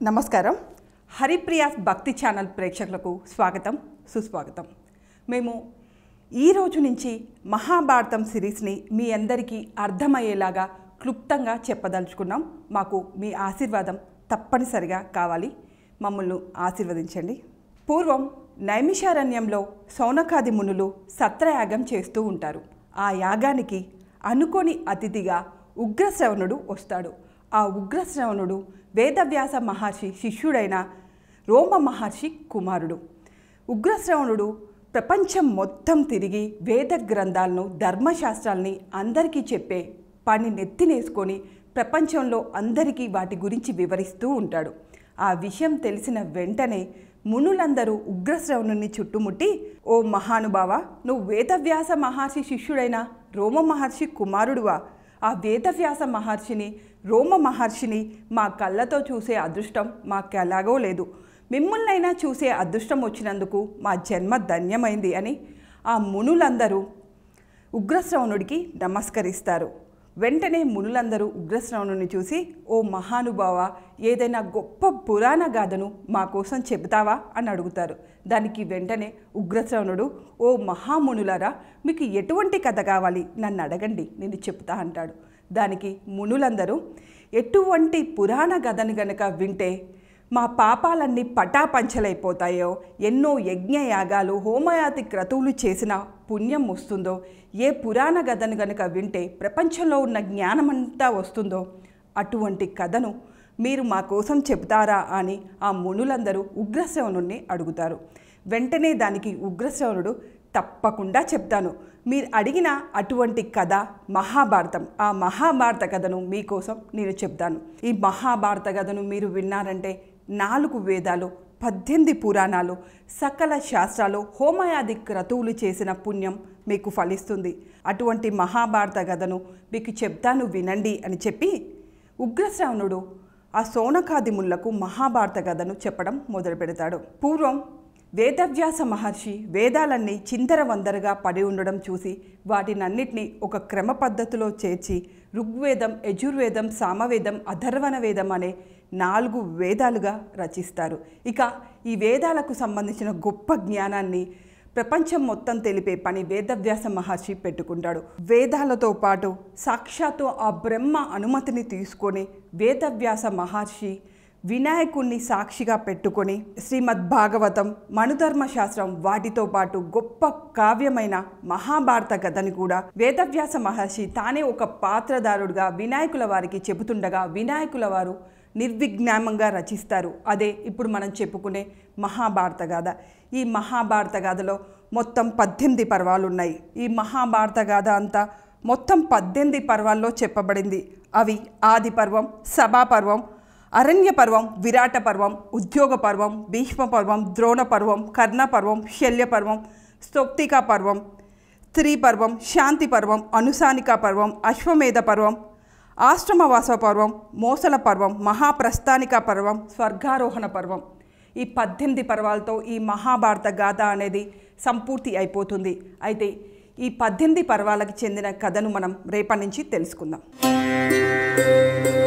నమస్కారం హరిప్రియాస్ భక్తి ఛానల్ ప్రేక్షకులకు స్వాగతం సుస్వాగతం మేము ఈ రోజు నుంచి మహాభారతం సిరీస్ని మీ అందరికీ అర్థమయ్యేలాగా క్లుప్తంగా చెప్పదలుచుకున్నాం మాకు మీ ఆశీర్వాదం తప్పనిసరిగా కావాలి మమ్మల్ని ఆశీర్వదించండి పూర్వం నైమిషారణ్యంలో సౌనకాది మునులు సత్రయాగం చేస్తూ ఉంటారు ఆ యాగానికి అనుకోని అతిథిగా ఉగ్రశ్రవణుడు వస్తాడు ఆ ఉగ్రశ్రవణుడు వేదవ్యాస మహర్షి శిష్యుడైన రోమ మహర్షి కుమారుడు ఉగ్రశ్రవణుడు ప్రపంచం మొత్తం తిరిగి వేద గ్రంథాలను ధర్మశాస్త్రాల్ని అందరికీ చెప్పే పని నెత్తినేసుకొని ప్రపంచంలో అందరికీ వాటి గురించి వివరిస్తూ ఉంటాడు ఆ విషయం తెలిసిన వెంటనే మునులందరూ ఉగ్రశ్రవణుని చుట్టుముట్టి ఓ మహానుభావ నువ్వు వేదవ్యాస మహర్షి శిష్యుడైన రోమ మహర్షి కుమారుడువా ఆ వేదవ్యాస మహర్షిని రోమ మహర్షిని మా కళ్ళతో చూసే అదృష్టం మాకు ఎలాగో లేదు మిమ్మల్నైనా చూసే అదృష్టం వచ్చినందుకు మా జన్మ ధన్యమైంది అని ఆ మునులందరూ ఉగ్రశ్రవణుడికి నమస్కరిస్తారు వెంటనే మునులందరూ ఉగ్రశ్రవణుని చూసి ఓ మహానుభావ ఏదైనా గొప్ప పురాణ గాథను మా కోసం చెబుతావా అని అడుగుతారు దానికి వెంటనే ఉగ్రశ్రవణుడు ఓ మహామునులారా మీకు ఎటువంటి కథ కావాలి నన్ను అడగండి నేను చెప్తా అంటాడు దానికి మునులందరూ ఎటువంటి పురాణ కథను గనక వింటే మా పాపాలన్నీ పటాపంచలైపోతాయో ఎన్నో యజ్ఞయాగాలు హోమయాతి క్రతువులు చేసిన పుణ్యం వస్తుందో ఏ పురాణ కథను గనుక వింటే ప్రపంచంలో ఉన్న జ్ఞానమంతా వస్తుందో అటువంటి కథను మీరు మా కోసం చెబుతారా అని ఆ మునులందరూ ఉగ్రశ్రవణుణ్ణి అడుగుతారు వెంటనే దానికి ఉగ్రశ్రవణుడు తప్పకుండా చెప్తాను మీరు అడిగిన అటువంటి కథ మహాభారతం ఆ మహాభారత కథను మీకోసం నేను చెప్తాను ఈ మహాభారత కథను మీరు విన్నారంటే నాలుగు వేదాలు పద్దెనిమిది పురాణాలు సకల శాస్త్రాలు హోమయాది క్రతువులు చేసిన పుణ్యం మీకు ఫలిస్తుంది అటువంటి మహాభారత కథను మీకు చెప్తాను వినండి అని చెప్పి ఉగ్రశ్రవణుడు ఆ సోనకాదిముళ్లకు మహాభారత కథను చెప్పడం మొదలు పెడతాడు పూర్వం వేదవ్యాస మహర్షి వేదాలన్నీ చిందరవందరగా పడి ఉండడం చూసి వాటినన్నిటినీ ఒక క్రమ పద్ధతిలో చేర్చి ఋగ్వేదం యజుర్వేదం సామవేదం అధర్వణ వేదం అనే నాలుగు వేదాలుగా రచిస్తారు ఇక ఈ వేదాలకు సంబంధించిన గొప్ప జ్ఞానాన్ని ప్రపంచం మొత్తం తెలిపే పని వేదవ్యాస మహర్షి పెట్టుకుంటాడు వేదాలతో పాటు సాక్షాత్తు ఆ బ్రహ్మ అనుమతిని తీసుకొని వేదవ్యాస మహర్షి వినాయకుణ్ణి సాక్షిగా పెట్టుకొని శ్రీమద్ భాగవతం మనుధర్మ శాస్త్రం వాటితో పాటు గొప్ప కావ్యమైన మహాభారత కథని కూడా వేదవ్యాస మహర్షి తానే ఒక పాత్రదారుడుగా వినాయకుల వారికి చెబుతుండగా వినాయకుల వారు నిర్విజ్ఞామంగా రచిస్తారు అదే ఇప్పుడు మనం చెప్పుకునే మహాభారత గాథ ఈ మహాభారత గాథలో మొత్తం పద్దెనిమిది పర్వాలు ఉన్నాయి ఈ మహాభారత గాథ అంతా మొత్తం పద్దెనిమిది పర్వాల్లో చెప్పబడింది అవి ఆది పర్వం సభా పర్వం అరణ్య పర్వం విరాట పర్వం ఉద్యోగ పర్వం భీష్మ పర్వం ద్రోణ పర్వం కర్ణ పర్వం శల్య పర్వం స్తోక్తికా పర్వం స్త్రీ పర్వం శాంతి పర్వం అనుసానిక పర్వం అశ్వమేధ పర్వం ఆశ్రమవాస పర్వం మోసల పర్వం మహాప్రస్థానిక పర్వం స్వర్గారోహణ పర్వం ఈ పద్దెనిమిది పర్వాలతో ఈ మహాభారత గాథ అనేది సంపూర్తి అయిపోతుంది అయితే ఈ పద్దెనిమిది పర్వాలకు చెందిన కథను మనం రేపటి నుంచి తెలుసుకుందాం